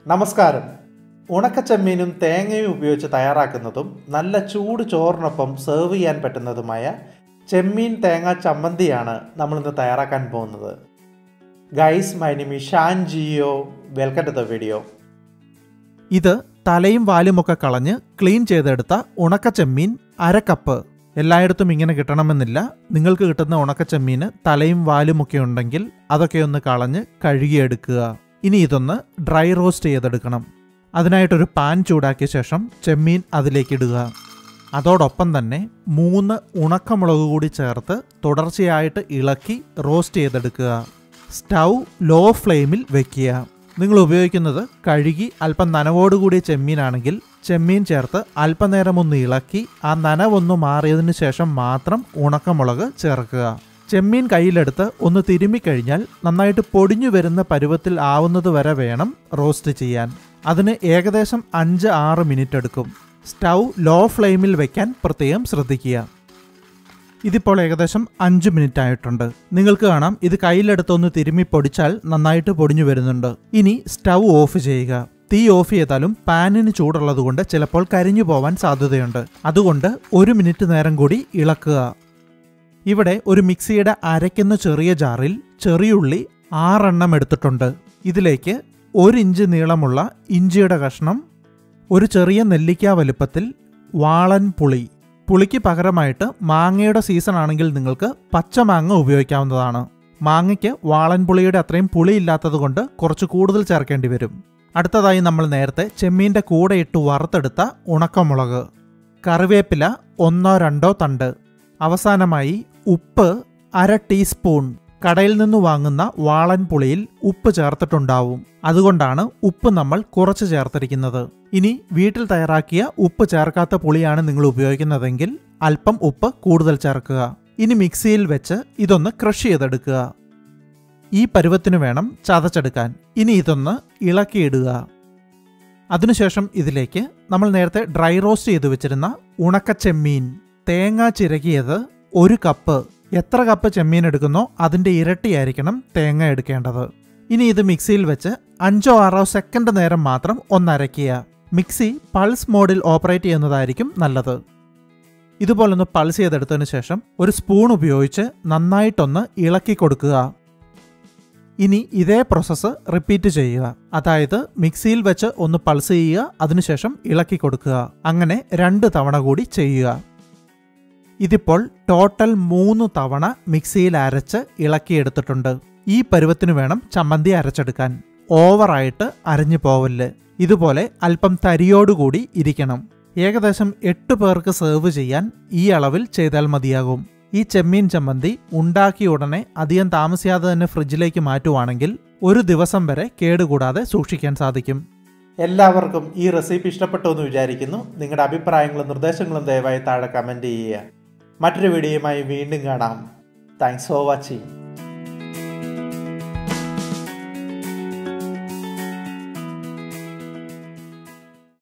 നമസ്കാരം ഉണക്കച്ചെമ്മീനും തേങ്ങയും ഉപയോഗിച്ച് തയ്യാറാക്കുന്നതും നല്ല ചൂട് ചോറിനൊപ്പം സെർവ് ചെയ്യാൻ പറ്റുന്നതുമായ ചെമ്മീൻ തേങ്ങ ചമ്മന്തിയാണ് നമ്മളിന്ന് തയ്യാറാക്കാൻ പോകുന്നത് guys my name is Shaan Geo welcome to the video ഇത് തലയും വാലുമൊക്കെ കളഞ്ഞ് ക്ലീൻ ചെയ്തെടുത്ത ഉണക്കച്ചെമ്മീൻ അര കപ്പ് എല്ലായിടത്തും ഇങ്ങനെ കിട്ടണമെന്നില്ല നിങ്ങൾക്ക് കിട്ടുന്ന ഉണക്കച്ചെമ്മീന് തലയും വാലുമൊക്കെ ഉണ്ടെങ്കിൽ അതൊക്കെ ഒന്ന് കളഞ്ഞ് കഴുകിയെടുക്കുക ഇനി ഇതൊന്ന് ഡ്രൈ റോസ്റ്റ് ചെയ്തെടുക്കണം അതിനായിട്ടൊരു പാൻ ചൂടാക്കിയ ശേഷം ചെമ്മീൻ അതിലേക്കിടുക അതോടൊപ്പം തന്നെ മൂന്ന് ഉണക്കമുളക് കൂടി ചേർത്ത് തുടർച്ചയായിട്ട് ഇളക്കി റോസ്റ്റ് ചെയ്തെടുക്കുക സ്റ്റൗ ലോ ഫ്ലെയിമിൽ വെക്കുക നിങ്ങൾ ഉപയോഗിക്കുന്നത് കഴുകി അല്പം നനവോടുകൂടിയ ചെമ്മീനാണെങ്കിൽ ചെമ്മീൻ ചേർത്ത് അല്പനേരം ഒന്ന് ഇളക്കി ആ നനവൊന്ന് മാറിയതിനു ശേഷം മാത്രം ഉണക്കമുളക് ചേർക്കുക ചെമ്മീൻ കയ്യിലെടുത്ത് ഒന്ന് തിരുമ്മിക്കഴിഞ്ഞാൽ നന്നായിട്ട് പൊടിഞ്ഞു വരുന്ന പരുവത്തിൽ ആവുന്നത് വരെ വേണം റോസ്റ്റ് ചെയ്യാൻ അതിന് ഏകദേശം അഞ്ച് ആറ് മിനിറ്റ് എടുക്കും സ്റ്റൗ ലോ ഫ്ലെയിമിൽ വെക്കാൻ പ്രത്യേകം ശ്രദ്ധിക്കുക ഇതിപ്പോൾ ഏകദേശം അഞ്ച് മിനിറ്റ് ആയിട്ടുണ്ട് നിങ്ങൾക്ക് കാണാം ഇത് കയ്യിലെടുത്തൊന്ന് തിരുമ്മി പൊടിച്ചാൽ നന്നായിട്ട് പൊടിഞ്ഞു വരുന്നുണ്ട് ഇനി സ്റ്റൗ ഓഫ് ചെയ്യുക തീ ഓഫ് ചെയ്താലും പാനിന് ചൂടുള്ളതുകൊണ്ട് ചിലപ്പോൾ കരിഞ്ഞു പോവാൻ സാധ്യതയുണ്ട് അതുകൊണ്ട് ഒരു മിനിറ്റ് നേരം കൂടി ഇളക്കുക ഇവിടെ ഒരു മിക്സിയുടെ അരയ്ക്കുന്ന ചെറിയ ജാറിൽ ചെറിയുള്ളി ആറെണ്ണം എടുത്തിട്ടുണ്ട് ഇതിലേക്ക് ഒരു ഇഞ്ച് നീളമുള്ള ഇഞ്ചിയുടെ കഷ്ണം ഒരു ചെറിയ നെല്ലിക്ക വലുപ്പത്തിൽ വാളൻ പുളി പുളിക്ക് പകരമായിട്ട് മാങ്ങയുടെ സീസൺ ആണെങ്കിൽ നിങ്ങൾക്ക് പച്ചമാങ്ങ ഉപയോഗിക്കാവുന്നതാണ് മാങ്ങയ്ക്ക് വാളൻ പുളിയുടെ അത്രയും പുളി ഇല്ലാത്തത് കൊണ്ട് കുറച്ച് കൂടുതൽ ചേർക്കേണ്ടി വരും അടുത്തതായി നമ്മൾ നേരത്തെ ചെമ്മീൻ്റെ കൂടെ ഇട്ട് വറുത്തെടുത്ത ഉണക്കമുളക് കറിവേപ്പില ഒന്നോ രണ്ടോ തണ്ട് അവസാനമായി ഉപ്പ് അര ടീസ്പൂൺ കടയിൽ നിന്ന് വാങ്ങുന്ന വാളൻ പുളിയിൽ ഉപ്പ് ചേർത്തിട്ടുണ്ടാവും അതുകൊണ്ടാണ് ഉപ്പ് നമ്മൾ കുറച്ച് ചേർത്തിരിക്കുന്നത് ഇനി വീട്ടിൽ തയ്യാറാക്കിയ ഉപ്പ് ചേർക്കാത്ത പുളിയാണ് നിങ്ങൾ ഉപയോഗിക്കുന്നതെങ്കിൽ അല്പം ഉപ്പ് കൂടുതൽ ചേർക്കുക ഇനി മിക്സിയിൽ വെച്ച് ഇതൊന്ന് ക്രഷ് ചെയ്തെടുക്കുക ഈ പരുവത്തിന് വേണം ചതച്ചെടുക്കാൻ ഇനി ഇതൊന്ന് ഇളക്കിയിടുക അതിനുശേഷം ഇതിലേക്ക് നമ്മൾ നേരത്തെ ഡ്രൈ റോസ്റ്റ് ചെയ്ത് വെച്ചിരുന്ന ഉണക്കച്ചെമ്മീൻ തേങ്ങ ചിരകിയത് ഒരു കപ്പ് എത്ര കപ്പ് ചെമ്മീൻ എടുക്കുന്നോ അതിൻ്റെ ഇരട്ടിയായിരിക്കണം തേങ്ങ എടുക്കേണ്ടത് ഇനി ഇത് മിക്സിയിൽ വെച്ച് അഞ്ചോ ആറോ സെക്കൻഡ് നേരം മാത്രം ഒന്നരയ്ക്കുക മിക്സി പൾസ് മോഡിൽ ഓപ്പറേറ്റ് ചെയ്യുന്നതായിരിക്കും നല്ലത് ഇതുപോലൊന്ന് പൾസ് ചെയ്തെടുത്തതിന് ശേഷം ഒരു സ്പൂൺ ഉപയോഗിച്ച് നന്നായിട്ടൊന്ന് ഇളക്കി കൊടുക്കുക ഇനി ഇതേ പ്രോസസ്സ് റിപ്പീറ്റ് ചെയ്യുക അതായത് മിക്സിയിൽ വെച്ച് ഒന്ന് പൾസ് ചെയ്യുക അതിനുശേഷം ഇളക്കി കൊടുക്കുക അങ്ങനെ രണ്ട് തവണ കൂടി ചെയ്യുക ഇതിപ്പോൾ ടോട്ടൽ മൂന്ന് തവണ മിക്സിയിൽ അരച്ച് ഇളക്കിയെടുത്തിട്ടുണ്ട് ഈ പരുവത്തിന് വേണം ചമ്മന്തി അരച്ചെടുക്കാൻ ഓവറായിട്ട് അരഞ്ഞു പോവല്ല് ഇതുപോലെ അല്പം തരിയോടുകൂടി ഇരിക്കണം ഏകദേശം എട്ട് പേർക്ക് സെർവ് ചെയ്യാൻ ഈ അളവിൽ ചെയ്താൽ മതിയാകും ഈ ചെമ്മീൻ ചമ്മന്തി ഉണ്ടാക്കിയ ഉടനെ അധികം താമസിയാതെ തന്നെ ഫ്രിഡ്ജിലേക്ക് മാറ്റുവാണെങ്കിൽ ഒരു ദിവസം വരെ കേടുകൂടാതെ സൂക്ഷിക്കാൻ സാധിക്കും എല്ലാവർക്കും ഈ റെസിപ്പി ഇഷ്ടപ്പെട്ടു എന്ന് വിചാരിക്കുന്നു നിങ്ങളുടെ അഭിപ്രായങ്ങളും നിർദ്ദേശങ്ങളും ദയവായി താഴെ കമൻറ്റ് ചെയ്യുക മറ്റൊരു വീഡിയോയുമായി വീണ്ടും കാണാം താങ്ക്സ് ഫോർ വാച്ചിങ്